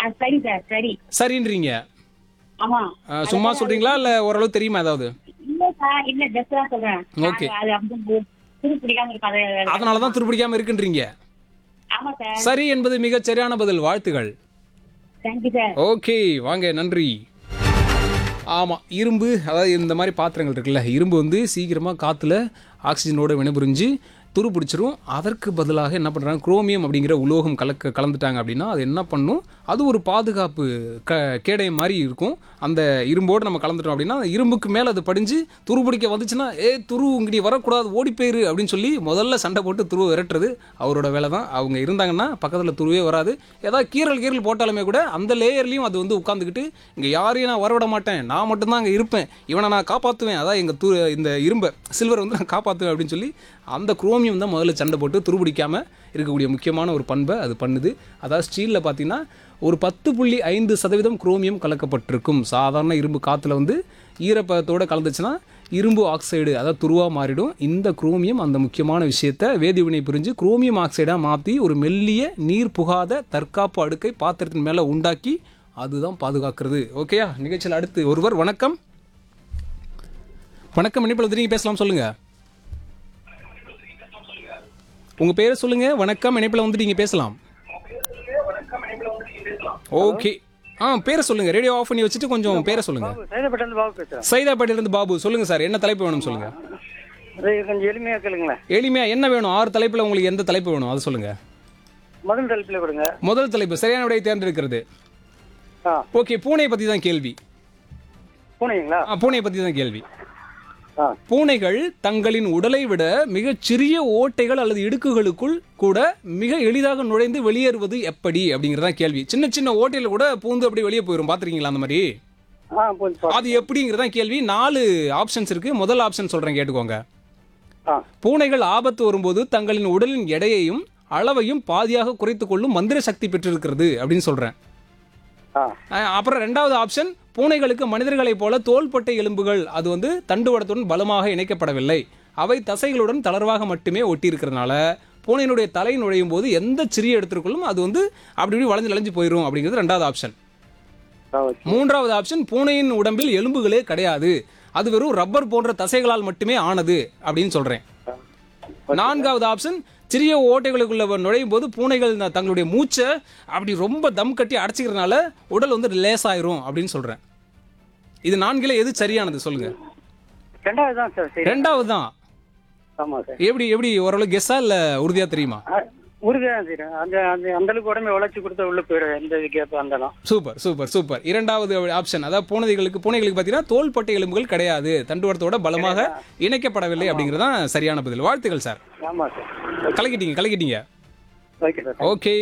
ஆ, சரி சார் சரி சரின்றீங்க ஆமா ஆ, சும்மா சொல்றீங்களா இல்ல ஓரளவு தெரியுமா ஏதாவது இல்ல சார் இல்ல ஜஸ்ட் தான் சொல்றேன் Okay. அது வந்து துரு பிடிக்காம இருக்கும் அது அதனாலதான் துருப்பிடிக்காம இருக்குன்றீங்க ஆமா சார் சரி என்பது மிகச் சரியான பதில் வாழ்த்துகள் தேங்க்யூ சார் ஓகே வாங்க நன்றி ஆமாம் இரும்பு அதாவது இந்த மாதிரி பாத்திரங்கள் இருக்குல்ல இரும்பு வந்து சீக்கிரமாக காற்றுல ஆக்சிஜனோட வினைபுரிஞ்சு துரு பிடிச்சிரும் அதற்கு பதிலாக என்ன பண்ணுறாங்க குரோமியம் அப்படிங்கிற உலோகம் கலக்க கலந்துட்டாங்க அப்படின்னா அது என்ன பண்ணும் அது ஒரு பாதுகாப்பு க கேடயம் மாதிரி இருக்கும் அந்த இரும்போடு நம்ம கலந்துட்டோம் அப்படின்னா அந்த இரும்புக்கு மேலே அது படிஞ்சு துரு பிடிக்க வந்துச்சுன்னா ஏ துரு இங்கடி வரக்கூடாது ஓடி போயிரு அப்படின்னு சொல்லி முதல்ல சண்டை போட்டு துருவை விரட்டுறது அவரோட வேலை தான் அவங்க இருந்தாங்கன்னா பக்கத்தில் துருவே வராது ஏதாவது கீரல் கீரல் போட்டாலுமே கூட அந்த லேயர்லையும் அது வந்து உட்காந்துக்கிட்டு இங்கே யாரையும் நான் வரவிட மாட்டேன் நான் மட்டும்தான் அங்கே இருப்பேன் இவனை நான் காப்பாற்றுவேன் அதான் எங்கள் து இந்த இரும்பை சில்வர் வந்து நான் காப்பாற்றுவேன் அப்படின்னு சொல்லி அந்த குரோமியம் தான் முதல்ல சண்டை போட்டு துருபிடிக்காமல் இருக்கக்கூடிய முக்கியமான ஒரு பண்பை அது பண்ணுது அதாவது ஸ்டீலில் பார்த்தீங்கன்னா ஒரு பத்து புள்ளி ஐந்து சதவீதம் குரோமியம் கலக்கப்பட்டிருக்கும் சாதாரண இரும்பு காற்றுல வந்து ஈரப்பதத்தோடு கலந்துச்சுன்னா இரும்பு ஆக்சைடு அதாவது துருவாக மாறிடும் இந்த குரோமியம் அந்த முக்கியமான விஷயத்தை வேதிவினை புரிஞ்சு குரோமியம் ஆக்சைடாக மாற்றி ஒரு மெல்லிய நீர் புகாத தற்காப்பு அடுக்கை பாத்திரத்தின் மேலே உண்டாக்கி அதுதான் பாதுகாக்கிறது ஓகேயா நிகழ்ச்சியில் அடுத்து ஒருவர் வணக்கம் வணக்கம் இணைப்பில் திரும்பி பேசலாம் சொல்லுங்க உங்க பேரை சொல்லுங்க வணக்கம் இணைப்பில் வந்துட்டு நீங்க பேசலாம் ஓகே ஆ பேரை சொல்லுங்க ரேடியோ ஆஃப் பண்ணி வச்சுட்டு கொஞ்சம் பேரை சொல்லுங்க சைதாப்பேட்டிலிருந்து பாபு பேசுறேன் சைதாப்பேட்டையிலிருந்து பாபு சொல்லுங்க சார் என்ன தலைப்பு வேணும் சொல்லுங்க அது கொஞ்சம் எளிமையா கேளுங்களேன் எளிமையா என்ன வேணும் ஆறு தலைப்புல உங்களுக்கு எந்த தலைப்பு வேணும் அதை சொல்லுங்க முதல் தலைப்பில் கொடுங்க முதல் தலைப்பு சரியான விடையை தேர்ந்தெடுக்கிறது ஆ ஓகே பூனை பத்தி தான் கேள்வி பூனைங்களா ஆ, பூனையை பத்தி தான் கேள்வி ஆ பூனைகள் தங்களின் உடலை விட மிகச் சிறிய ஓட்டைகள் அல்லது இடுக்குகளுக்குள் கூட மிக எளிதாக நுழைந்து வெளியேறுவது எப்படி அப்படிங்கறதான் கேள்வி சின்ன சின்ன ஓட்டையில கூட பூந்து அப்படி வெளியே போயிடும் பாத்திருக்கீங்களா அந்த மாதிரி ஆ போச்சு அது எப்படிங்கிறதான் கேள்வி நாலு ஆப்ஷன்ஸ் இருக்கு முதல் ஆப்ஷன் சொல்றேன் கேட்டுக்கோங்க ஆ பூனைகள் ஆபத்து வரும்போது தங்களின் உடலின் எடையையும் அளவையும் பாதியாக குறைத்துக் கொள்ளும் மந்திர சக்தி பெற்றிருக்கிறது அப்படின்னு சொல்றேன் ஆ அஹ் அப்புறம் ரெண்டாவது ஆப்ஷன் பூனைகளுக்கு மனிதர்களைப் போல தோள்பட்டை எலும்புகள் அது வந்து தண்டுவடத்துடன் பலமாக இணைக்கப்படவில்லை அவை தசைகளுடன் தளர்வாக மட்டுமே ஒட்டி இருக்கிறதுனால பூனையினுடைய தலை நுழையும் போது எந்த சிறிய இடத்திற்குள்ளும் அது வந்து அப்படி இப்படி வளைஞ்சு வளைஞ்சு போயிடும் அப்படிங்கிறது ரெண்டாவது ஆப்ஷன் ஆ ஓகே மூன்றாவது ஆப்ஷன் பூனையின் உடம்பில் எலும்புகளே கிடையாது அது வெறும் ரப்பர் போன்ற தசைகளால் மட்டுமே ஆனது அப்படின்னு சொல்றேன் நான்காவது ஆப்ஷன் சிறிய ஓட்டைகளுக்குள்ள நுழையும் போது பூனைகள் ந- தங்களுடைய மூச்சை அப்படி ரொம்ப தம் கட்டி அடைச்சிக்கிறதுனால உடல் வந்து ரிலேஸ் ஆயிரும் அப்படின்னு சொல்றேன் இது நான்கில எது சரியானது சொல்லுங்க ரெண்டாவது தான் சார் சரி ரெண்டாவது தான் ஆமா சார் எப்படி எப்படி ஓரளவு கெஸ்ஸா இல்ல உறுதியா தெரியுமா உறுதியாக தான் தெரியும் அந்த அந்த அந்த அளவுக்கு உடம்பை வளர்ச்சி கொடுத்தா உள்ள போயிடும் எந்த கேப் வந்தாலும் சூப்பர் சூப்பர் சூப்பர் இரண்டாவது ஆப்ஷன் அதாவது பூனைகளுக்கு பூனைகளுக்கு பார்த்தீங்கன்னா தோள்பட்டை எலும்புகள் கிடையாது தண்டுவடத்தோட பலமாக இணைக்கப்படவில்லை அப்படிங்கிறது தான் சரியான பதில் வாழ்த்துக்கள் சார் ஆமா சார் கலக்கிட்டீங்க கலக்கிட்டீங்க ஓகே சார் ஓகே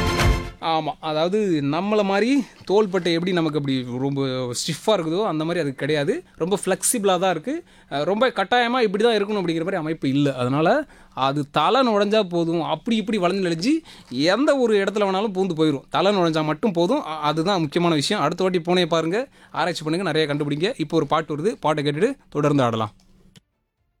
ஆமாம் அதாவது நம்மளை மாதிரி தோள்பட்டை எப்படி நமக்கு அப்படி ரொம்ப ஸ்டிஃபாக இருக்குதோ அந்த மாதிரி அது கிடையாது ரொம்ப ஃப்ளெக்சிபிளாக தான் இருக்குது ரொம்ப கட்டாயமாக இப்படி தான் இருக்கணும் அப்படிங்கிற மாதிரி அமைப்பு இல்லை அதனால் அது தலை நுழைஞ்சா போதும் அப்படி இப்படி வளைஞ்சு நெளிஞ்சு எந்த ஒரு இடத்துல வேணாலும் பூந்து போயிடும் தலை நுழைஞ்சா மட்டும் போதும் அ- அதுதான் முக்கியமான விஷயம் அடுத்த வாட்டி பூனையை பாருங்கள் ஆராய்ச்சி பண்ணுங்கள் நிறைய கண்டுபிடிங்க இப்போ ஒரு பாட்டு வருது பாட்டை கேட்டுட்டு தொடர்ந்து ஆடலாம்